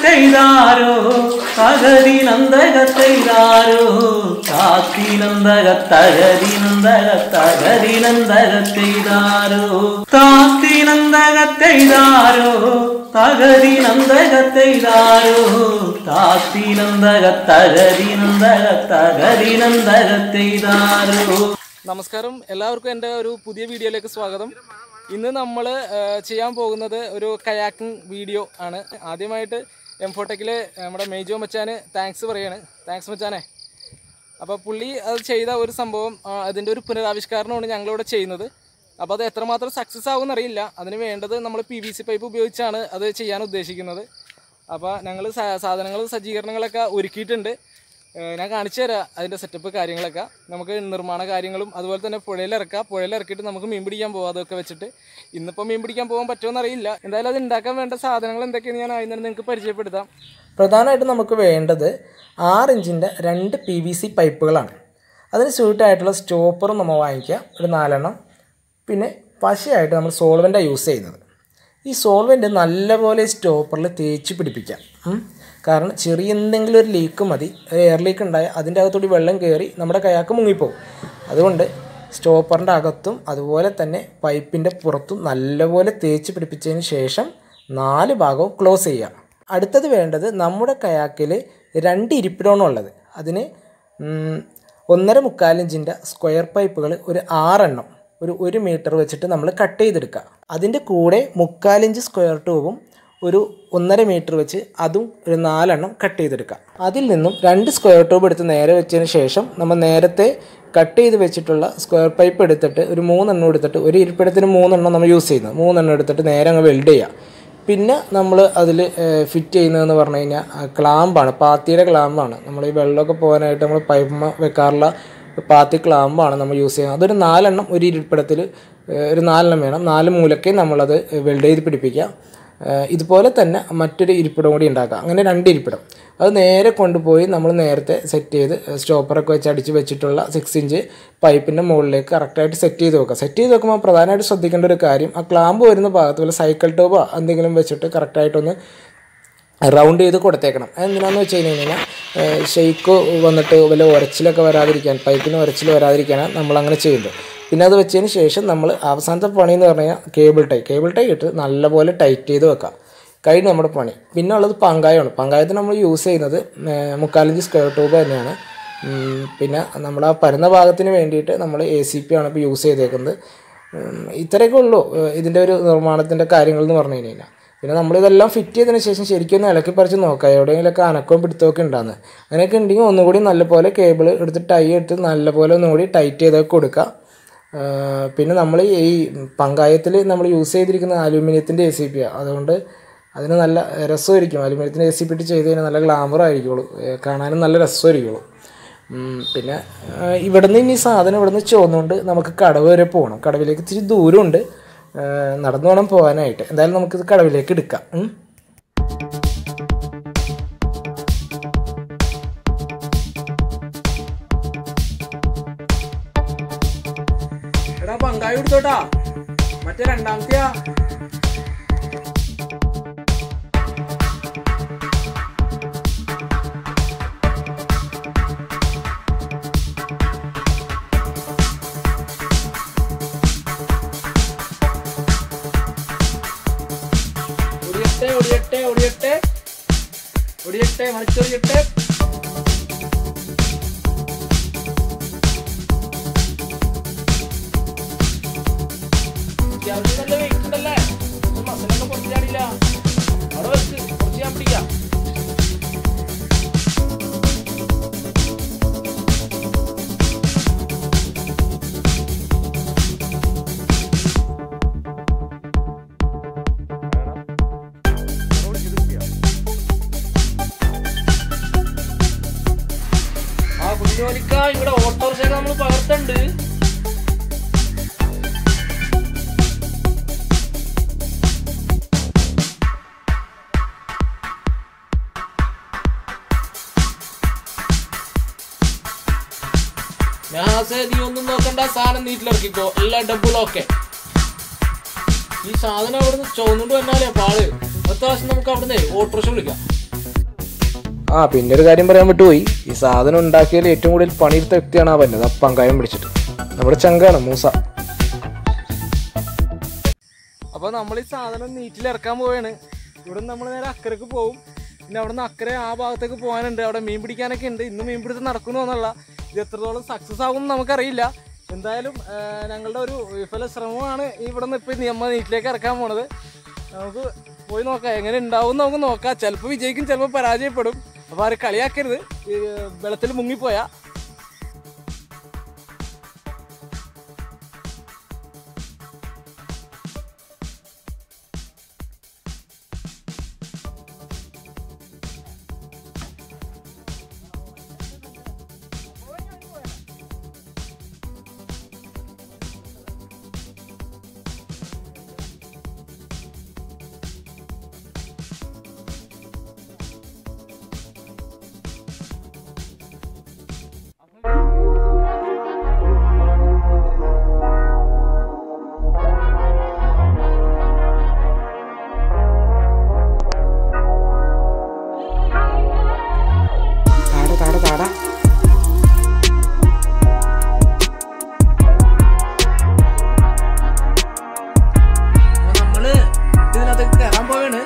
നന്ദകത്തെയ്താരോ തകതി നന്ദകത്തെയ്താരോ കാത്തി നന്ദകത്തകതി നന്ദകത്തകതി നന്ദകത്തെയ്താരോ താത്തി നന്ദകത്തെയ്താരോ തകതി നന്ദകത്തെയ്താരോ താത്തി നന്ദകത്തകതി നന്ദകത്തകതി നന്ദകത്തെയ്താരോ നമസ്കാരം എല്ലാവർക്കും എൻ്റെ ഒരു പുതിയ വീഡിയോയിലേക്ക് സ്വാഗതം ഇന്ന് നമ്മൾ ചെയ്യാൻ പോകുന്നത് ഒരു കയാക്കിംഗ് വീഡിയോ ആണ് ആദ്യമായിട്ട് എംഫോട്ടെക്കിലെ നമ്മുടെ മേജോ മച്ചാന് താങ്ക്സ് പറയാണ് താങ്ക്സ് മച്ചാനെ അപ്പോൾ പുള്ളി അത് ചെയ്ത ഒരു സംഭവം ആ, അതിൻ്റെ ഒരു പുനരാവിഷ്കാരമാണ് ഞങ്ങളിവിടെ ചെയ്യുന്നത് അപ്പോൾ അത് എത്രമാത്രം സക്സസ് ആകുമെന്ന് അറിയില്ല അതിന് വേണ്ടത് നമ്മൾ പി വി സി പൈപ്പ് ഉപയോഗിച്ചാണ് അത് ചെയ്യാൻ ഉദ്ദേശിക്കുന്നത് അപ്പോൾ ഞങ്ങൾ സാധനങ്ങൾ സജ്ജീകരണങ്ങളൊക്കെ ഒരുക്കിയിട്ടുണ്ട് ഏഹ് ഞാൻ കാണിച്ചു തരാം അതിൻ്റെ സെറ്റപ്പ് കാര്യങ്ങളൊക്കെ നമുക്ക് നിർമ്മാണ കാര്യങ്ങളും അതുപോലെ തന്നെ പുഴയിലിറക്കാം പുഴയിലിറക്കിയിട്ട് നമുക്ക് മീൻ പിടിക്കാൻ പോകാം അതൊക്കെ വെച്ചിട്ട് ഇന്നിപ്പോൾ മീൻ പിടിക്കാൻ പോകാൻ പറ്റുമോ അറിയില്ല എന്തായാലും അത് ഉണ്ടാക്കാൻ വേണ്ട സാധനങ്ങൾ എന്തൊക്കെയാണ് ഞാൻ ആദ്യം തന്നെ നിങ്ങൾക്ക് പരിചയപ്പെടുത്താം പ്രധാനമായിട്ടും നമുക്ക് വേണ്ടത് ആറ് ഇഞ്ചിൻ്റെ രണ്ട് പി വി സി പൈപ്പുകളാണ് അതിന് സ്യൂട്ടായിട്ടുള്ള സ്റ്റോപ്പറും നമ്മൾ വാങ്ങിക്കുക ഒരു നാലെണ്ണം പിന്നെ പശയായിട്ട് നമ്മൾ സോൾവെൻ്റാണ് യൂസ് ചെയ്യുന്നത് ഈ സോൾവെൻ്റ് നല്ലപോലെ സ്റ്റോപ്പറിൽ തേച്ച് പിടിപ്പിക്കാം ഉം. കാരണം ചെറിയ എന്തെങ്കിലും ഒരു ലീക്ക് മതി ഒരു എയർ ലീക്ക് ഉണ്ടായാൽ അതിൻ്റെ അകത്തൂടി വെള്ളം കയറി നമ്മുടെ കയാക്ക് മുങ്ങിപ്പോവും അതുകൊണ്ട് സ്റ്റോപ്പറിൻ്റെ അകത്തും അതുപോലെ തന്നെ പൈപ്പിൻ്റെ പുറത്തും നല്ലപോലെ തേച്ച് പിടിപ്പിച്ചതിന് ശേഷം നാല് ഭാഗവും ക്ലോസ് ചെയ്യുക അടുത്തത് വേണ്ടത് നമ്മുടെ കയാക്കിൽ രണ്ട് ഇരിപ്പിടമാണ് ഉള്ളത് അതിന് ഉം, ഒന്നര മുക്കാലിഞ്ചിൻ്റെ സ്ക്വയർ പൈപ്പുകൾ ഒരു ആറെണ്ണം ഒരു ഒരു മീറ്റർ വെച്ചിട്ട് നമ്മൾ കട്ട് ചെയ്തെടുക്കുക അതിൻ്റെ കൂടെ മുക്കാലിഞ്ച് സ്ക്വയർ ട്യൂബും ഒരു ഒന്നര മീറ്റർ വെച്ച് അതും ഒരു നാലെണ്ണം കട്ട് ചെയ്തെടുക്കുക അതിൽ നിന്നും രണ്ട് സ്ക്വയർ ട്യൂബ് എടുത്ത് നേരെ വെച്ചതിന് ശേഷം നമ്മൾ നേരത്തെ കട്ട് ചെയ്ത് വെച്ചിട്ടുള്ള സ്ക്വയർ പൈപ്പ് എടുത്തിട്ട് ഒരു മൂന്നെണ്ണം എടുത്തിട്ട് ഒരു ഇരിപ്പിടത്തിന് മൂന്നെണ്ണം നമ്മൾ യൂസ് ചെയ്യുന്നത് മൂന്നെണ്ണം എടുത്തിട്ട് നേരെ അങ്ങ് വെൽഡ് ചെയ്യുക പിന്നെ നമ്മൾ അതിൽ ഫിറ്റ് ചെയ്യുന്നതെന്ന് പറഞ്ഞു കഴിഞ്ഞാൽ ക്ലാമ്പാണ് പാത്തിയുടെ ക്ലാമ്പാണ് നമ്മൾ ഈ വെള്ളമൊക്കെ പോകാനായിട്ട് നമ്മൾ പൈപ്പ് വെക്കാറുള്ള പാത്തി ക്ലാമ്പാണ് നമ്മൾ യൂസ് ചെയ്യുന്നത് അതൊരു നാലെണ്ണം ഒരു ഇരിപ്പിടത്തിൽ ഒരു നാലെണ്ണം വേണം നാല് മൂലയ്ക്ക് നമ്മളത് വെൽഡ് ചെയ്ത് പിടിപ്പിക്കുക ഏഹ് ഇതുപോലെ തന്നെ മറ്റൊരു ഇരിപ്പിടം കൂടി ഉണ്ടാക്കുക അങ്ങനെ രണ്ട് ഇരിപ്പിടം അത് നേരെ കൊണ്ടുപോയി നമ്മൾ നേരത്തെ സെറ്റ് ചെയ്ത് സ്റ്റോപ്പറൊക്കെ വെച്ച് അടിച്ച് വെച്ചിട്ടുള്ള സിക്സ് ഇഞ്ച് പൈപ്പിൻ്റെ മുകളിലേക്ക് കറക്റ്റായിട്ട് സെറ്റ് ചെയ്ത് വെക്കുക സെറ്റ് ചെയ്ത് വെക്കുമ്പോൾ പ്രധാനമായിട്ട് ശ്രദ്ധിക്കേണ്ട ഒരു കാര്യം ആ ക്ലാമ്പ് വരുന്ന ഭാഗത്ത് പോലെ സൈക്കിൾ ടോബോ എന്തെങ്കിലും വെച്ചിട്ട് കറക്റ്റായിട്ടൊന്ന് റൗണ്ട് ചെയ്ത് കൊടുത്തേക്കണം എന്തിനാന്ന് വെച്ച് കഴിഞ്ഞ് കഴിഞ്ഞാൽ ഷെയ്ക്ക് വന്നിട്ട് വല്ല ഉരച്ചിലൊക്കെ വരാതിരിക്കാൻ പൈപ്പിന് ഉരച്ചിൽ വരാതിരിക്കാനാണ് നമ്മളങ്ങനെ ചെയ്യുന്നത് പിന്നെ അത് വെച്ചതിന് ശേഷം നമ്മൾ അവസാനത്തെ പണി എന്ന് പറഞ്ഞാൽ കേബിൾ ടൈ കേബിൾ ടൈ ഇട്ട് നല്ലപോലെ ടൈറ്റ് ചെയ്ത് വെക്കാം കഴിഞ്ഞ് നമ്മുടെ പണി പിന്നെ ഉള്ളത് പങ്കായമാണ് പങ്കായത്തിന് നമ്മൾ യൂസ് ചെയ്യുന്നത് ഏഹ്, മുക്കാലഞ്ച് സ്ക്വയർ ട്യൂബ് തന്നെയാണ് ഉം, പിന്നെ നമ്മൾ ആ പരന്ന ഭാഗത്തിന് വേണ്ടിയിട്ട് നമ്മൾ എ സി പി ആണ് ഇപ്പോൾ യൂസ് ചെയ്തേക്കുന്നത് ഉം, ഇത്രയൊക്കെ ഉള്ളൂ ഏഹ്, ഇതിൻ്റെ ഒരു നിർമ്മാണത്തിൻ്റെ കാര്യങ്ങൾ എന്ന് പറഞ്ഞു കഴിഞ്ഞാൽ പിന്നെ നമ്മളിതെല്ലാം ഫിറ്റ് ചെയ്തതിന് ശേഷം ശരിക്കും ഒന്ന് ഇളക്കി പറിച്ച് നോക്കാം എവിടെയെങ്കിലുമൊക്കെ അനക്കവും പിടുത്തമൊക്കെ ഉണ്ടാകുന്നത് അങ്ങനെയൊക്കെ ഉണ്ടെങ്കിൽ ഒന്നുകൂടി നല്ലപോലെ കേബിൾ എടുത്ത് ടൈ എടുത്ത് നല്ലപോലെ ഒന്നുകൂടി ടൈറ്റ് ചെയ്തൊക്കെ കൊടുക്കുക ആ, പിന്നെ നമ്മൾ ഈ പങ്കായത്തിൽ നമ്മൾ യൂസ് ചെയ്തിരിക്കുന്ന അലൂമിനിയത്തിൻ്റെ എ സി പി അതുകൊണ്ട് അതിന് നല്ല രസമായിരിക്കും അലൂമിനിയത്തിൻ്റെ എ സി പി ഇട്ട് ചെയ്ത് കഴിഞ്ഞാൽ നല്ല ഗ്ലാമർ ആയിരിക്കുള്ളൂ ഏ, കാണാനും നല്ല രസമായിരിക്കുള്ളൂ ഉം, പിന്നെ ആ, ഇവിടുന്ന് ഇനി സാധനം ഇവിടുന്ന് ചോന്നുകൊണ്ട് നമുക്ക് കടവ് വരെ പോകണം കടവിലേക്ക് ഇത്തിരി ദൂരമുണ്ട് ആ, നടന്നു വേണം പോകാനായിട്ട് എന്തായാലും നമുക്കിത് കടവിലേക്ക് എടുക്കാം ഉം. എടാ പങ്കായി കൊടുത്തോട്ടാ മറ്റേ രണ്ടാമത്തെയാ ഒടിയട്ടെ ഒടിയട്ടെ ഒടിയട്ടെ ഒടിയട്ടെ മണിച്ചൊടിയട്ടെ അത്യാവശ്യം നല്ല വെയിറ്റ് ഉണ്ടല്ലേ മസിലൊക്കെ പൊടിച്ച് ചാടിയില്ല അവിടെ വെച്ച് കുറച്ച് ഞാൻ പിടിക്കാം ആ കുഞ്ഞോലിക്ക ഇവിടെ ഓട്ടോറിക്ഷ നമ്മൾ പകർത്തുണ്ട് ഞാസേ നീ ഒന്നും നോക്കണ്ട സാധനം നീറ്റിലിറക്കിക്കോ എല്ലാം ഡബിൾ ഓക്കെ ഈ സാധനം അവിടുന്ന് ചുവന്നുകൊണ്ട് വന്നാലേ പാള് അടുത്ത പ്രാവശ്യം നമുക്ക് അവിടുന്ന് ഓട്ടോറിക്ഷ വിളിക്കാം ആ പിന്നെ ഒരു കാര്യം പറയാൻ വിട്ടുപോയി ഈ സാധനം ഉണ്ടാക്കിയതിൽ ഏറ്റവും കൂടുതൽ പണിയെടുത്ത വ്യക്തിയാണ് ആ പന്നത് ആ പങ്കായം പിടിച്ചിട്ട് നമ്മുടെ ചങ്കാണ് മൂസ അപ്പോൾ നമ്മൾ ഈ സാധനം നീറ്റിൽ ഇറക്കാൻ പോവുകയാണ് ഇവിടെ നമ്മൾ നേരെ അക്കരക്ക് പോകും പിന്നെ അവിടെ നിന്ന് അക്കരെ ആ ഭാഗത്തേക്ക് പോകാനുണ്ട് അവിടെ മീൻ പിടിക്കാനൊക്കെ ഉണ്ട് ഇന്ന് മീൻ പിടുത്തം നടക്കുന്നൊന്നല്ല ഇത് എത്രത്തോളം സക്സസ് ആകും നമുക്കറിയില്ല എന്തായാലും ആ, ഞങ്ങളുടെ ഒരു വിഫല ശ്രമമാണ് ഇവിടെ നിന്ന് ഇപ്പം നമ്മൾ നീറ്റിലേക്ക് ഇറക്കാൻ പോണത് നമുക്ക് പോയി നോക്കാം എങ്ങനെ ഉണ്ടാവും നമുക്ക് നോക്കാം ചിലപ്പോൾ വിജയിക്കും ചിലപ്പോൾ പരാജയപ്പെടും അപ്പോൾ ആരും കളിയാക്കരുത് ഈ വെള്ളത്തിൽ മുങ്ങിപ്പോയാൽ താട താട താട നമ്മള് ഇതിനകത്തേക്ക് കയറാൻ പോവാണ്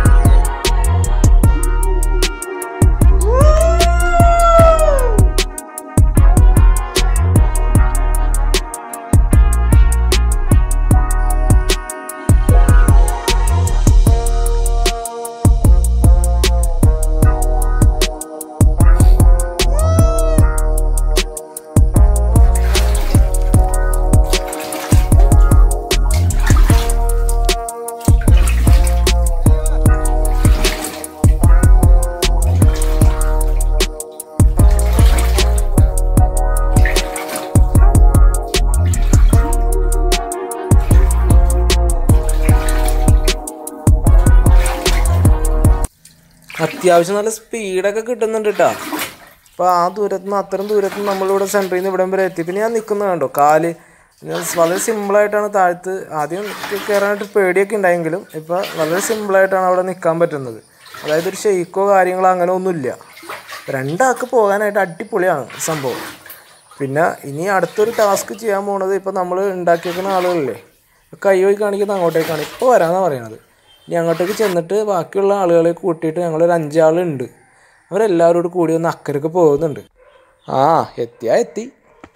അത്യാവശ്യം നല്ല സ്പീഡൊക്കെ കിട്ടുന്നുണ്ട് കേട്ടോ അപ്പോൾ ആ ദൂരത്ത് നിന്ന് അത്രയും ദൂരത്ത് നിന്ന് നമ്മളിവിടെ സെൻറ്ററിൽ നിന്ന് ഇവിടം വരെ എത്തി പിന്നെ ഞാൻ നിൽക്കുന്നത് കണ്ടോ കാല് ഞാൻ വളരെ സിമ്പിളായിട്ടാണ് താഴത്ത് ആദ്യം കയറാനായിട്ട് പേടിയൊക്കെ ഉണ്ടായെങ്കിലും ഇപ്പോൾ വളരെ സിമ്പിളായിട്ടാണ് അവിടെ നിൽക്കാൻ പറ്റുന്നത് അതായത് ഒരു ഷെയ്ക്കോ കാര്യങ്ങളോ അങ്ങനെ ഒന്നുമില്ല രണ്ടാൾക്ക് പോകാനായിട്ട് അടിപൊളിയാണ് സംഭവം പിന്നെ ഇനി അടുത്തൊരു ടാസ്ക് ചെയ്യാൻ പോണത് ഇപ്പോൾ നമ്മൾ ഉണ്ടാക്കിയേക്കുന്ന ആളുകളില്ലേ കൈ വഴി കാണിക്കുന്നത് അങ്ങോട്ടേക്കാണ് ഇപ്പോൾ വരാമെന്നാണ് പറയണത് ഇനി അങ്ങോട്ടേക്ക് ചെന്നിട്ട് ബാക്കിയുള്ള ആളുകളെ കൂട്ടിയിട്ട് ഞങ്ങളൊരു അഞ്ചാളുണ്ട് അവരെല്ലാവരോട് കൂടി ഒന്ന് അക്കരക്ക് പോകുന്നുണ്ട് ആ എത്തിയാ എത്തി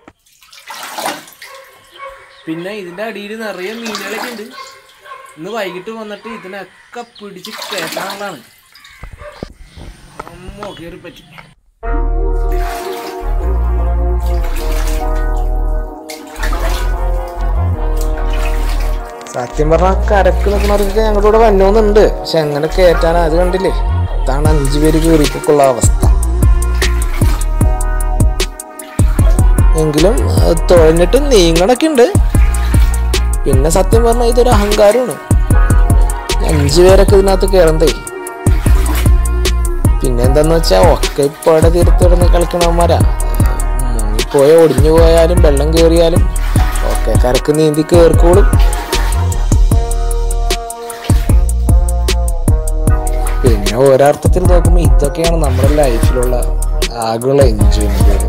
പിന്നെ ഇതിന്റെ അടിയിൽ നിറയെ മീനുകളൊക്കെ ഉണ്ട് ഇന്ന് വൈകിട്ട് വന്നിട്ട് ഇതിനൊക്കെ പിടിച്ച് കയറ്റാനുള്ളതാണ് അമ്മോ കയറി പറ്റി സത്യം പറഞ്ഞാൽ കരക്ക് നിൽക്കുന്നവർക്ക് ഞങ്ങളുടെ കൂടെ വന്നോന്നുണ്ട് പക്ഷെ എങ്ങനെ കയറ്റാനാ അത് കണ്ടില്ലേ ഇതാണ് അഞ്ചു പേര് കയറിക്കൊള്ള അവസ്ഥ എങ്കിലും അത് തുഴഞ്ഞിട്ട് നീങ്ങണൊക്കെ ഉണ്ട് പിന്നെ സത്യം പറഞ്ഞാൽ ഇതൊരു അഹങ്കാരമാണ് അഞ്ചു പേരൊക്കെ ഇതിനകത്ത് കയറണ്ടേ പിന്നെ എന്താന്ന് വെച്ചാൽ ഒക്കെ ഇപ്പോഴെ തീരത്ത് കിടന്ന് കളിക്കണവന്മാരാ മുങ്ങിപ്പോയ ഒടിഞ്ഞു പോയാലും വെള്ളം കയറിയാലും ഒക്കെ കരക്ക് നീന്തി കയറിക്കോളും പിന്നെ ഒരർത്ഥത്തിൽ നോക്കുമ്പോൾ ഇതൊക്കെയാണ് നമ്മുടെ ലൈഫിലുള്ള ആകെയുള്ള എൻജോയ്മെന്റ്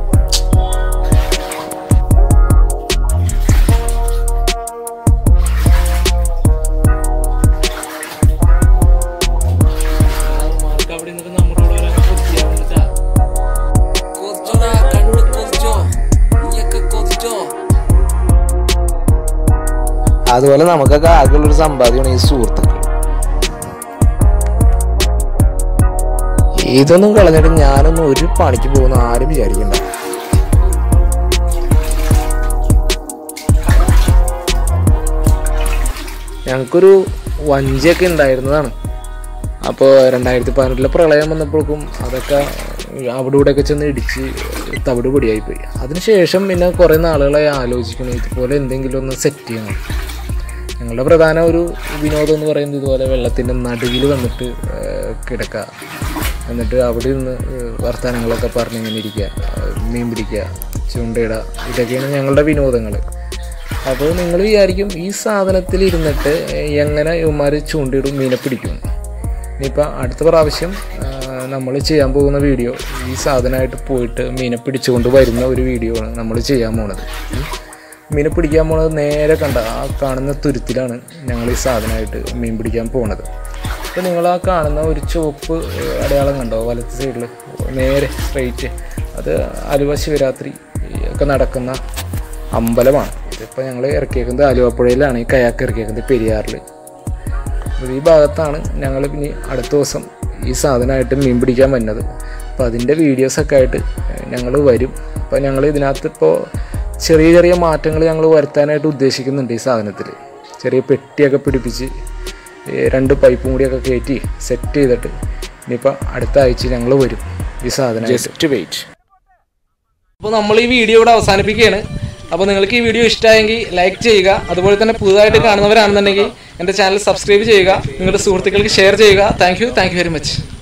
അവിടെ നിന്നിട്ട് നമ്മളോട് വരാൻ കൊതിയാവുന്നുണ്ടാ കൊതിച്ചോടാ കണ്ട് കൊതിച്ചോ നീയൊക്കെ കൊതിച്ചോ അതുപോലെ നമുക്കൊക്കെ ആകെയുള്ളൊരു സമ്പാദ്യമാണ് ഈ സുഹൃത്തുക്കൾ ഇതൊന്നും കളഞ്ഞിട്ട് ഞാനൊന്നും ഒരു പണിക്ക് പോകുന്ന ആരും വിചാരിക്കണ്ട ഞങ്ങൾക്കൊരു വഞ്ചിയൊക്കെ ഉണ്ടായിരുന്നതാണ് അപ്പോൾ രണ്ടായിരത്തി പതിനെട്ടിലെ പ്രളയം വന്നപ്പോഴേക്കും അതൊക്കെ അവിടെ ഇവിടെയൊക്കെ ചെന്ന് ഇടിച്ച് തവിട് പൊടിയായിപ്പോയി അതിനുശേഷം പിന്നെ കുറേ നാളുകളായി ആലോചിക്കണം ഇതുപോലെ എന്തെങ്കിലും ഒന്ന് സെറ്റ് ചെയ്യണം ഞങ്ങളുടെ പ്രധാന ഒരു വിനോദം എന്ന് പറയുന്നത് ഇതുപോലെ വെള്ളത്തിൻ്റെ നടുവിൽ വന്നിട്ട് ഏഹ്, കിടക്കുക എന്നിട്ട് അവിടെ നിന്ന് ഏഹ്, വർത്തമാനങ്ങളൊക്കെ പറഞ്ഞ് ഇങ്ങനെ ഇരിക്കുക ഏഹ്, മീൻ പിടിക്കുക ചൂണ്ടയിടുക ഇതൊക്കെയാണ് ഞങ്ങളുടെ വിനോദങ്ങൾ അപ്പോൾ നിങ്ങൾ വിചാരിക്കും ഈ സാധനത്തിൽ ഇരുന്നിട്ട് എങ്ങനെ ഇവന്മാർ ചൂണ്ടയിടും മീനെ പിടിക്കും ഇനിയിപ്പോൾ അടുത്ത പ്രാവശ്യം നമ്മൾ ചെയ്യാൻ പോകുന്ന വീഡിയോ ഈ സാധനമായിട്ട് പോയിട്ട് മീനെ പിടിച്ചുകൊണ്ട് വരുന്ന ഒരു വീഡിയോ ആണ് നമ്മൾ ചെയ്യാൻ പോണത് ഉം. മീനെ പിടിക്കാൻ പോണത് നേരെ കണ്ട ആ കാണുന്ന തുരുത്തിലാണ് ഞങ്ങൾ ഈ സാധനമായിട്ട് മീൻ പിടിക്കാൻ പോണത് അപ്പോൾ നിങ്ങൾ ആ കാണുന്ന ഒരു ചുവപ്പ് ഏഹ്, അടയാളം കണ്ടോ വലത്ത് സൈഡിൽ നേരെ സ്ട്രെയിറ്റ് അത് ആലുവ ശിവരാത്രി ഒക്കെ നടക്കുന്ന അമ്പലമാണ് ഇതിപ്പോൾ ഞങ്ങൾ ഇറക്കിയേക്കുന്നത് ആലുവപ്പുഴയിലാണ് ഈ കയാക്ക് ഇറക്കിയേക്കുന്നത് പെരിയാറിൽ അപ്പോൾ ഈ ഭാഗത്താണ് ഞങ്ങൾ ഇനി അടുത്ത ദിവസം ഈ സാധനമായിട്ട് മീൻ പിടിക്കാൻ വരുന്നത് അപ്പോൾ അതിൻ്റെ വീഡിയോസൊക്കെ ആയിട്ട് ഞങ്ങൾ വരും അപ്പോൾ ഞങ്ങൾ ഇതിനകത്ത് ഇപ്പോൾ ചെറിയ ചെറിയ മാറ്റങ്ങൾ ഞങ്ങൾ വരുത്താനായിട്ട് ഉദ്ദേശിക്കുന്നുണ്ട് ഈ സാധനത്തിൽ ചെറിയ പെട്ടിയൊക്കെ പിടിപ്പിച്ച് ഏ, രണ്ട് പൈപ്പും കൂടിയൊക്കെ കയറ്റി സെറ്റ് ചെയ്തിട്ട് ഇനിയിപ്പോൾ അടുത്ത ആഴ്ച ഞങ്ങൾ വരും ഈ സാധനം ജസ്റ്റ് വെയിറ്റ് അപ്പോൾ നമ്മൾ ഈ വീഡിയോ ഇവിടെ അവസാനിപ്പിക്കുകയാണ് അപ്പോൾ നിങ്ങൾക്ക് ഈ വീഡിയോ ഇഷ്ടമായെങ്കിൽ ലൈക്ക് ചെയ്യുക അതുപോലെ തന്നെ പുതുതായിട്ട് കാണുന്നവരാണെന്നുണ്ടെങ്കിൽ എൻ്റെ ചാനൽ സബ്സ്ക്രൈബ് ചെയ്യുക നിങ്ങളുടെ സുഹൃത്തുക്കൾക്ക് ഷെയർ ചെയ്യുക thank you thank you very much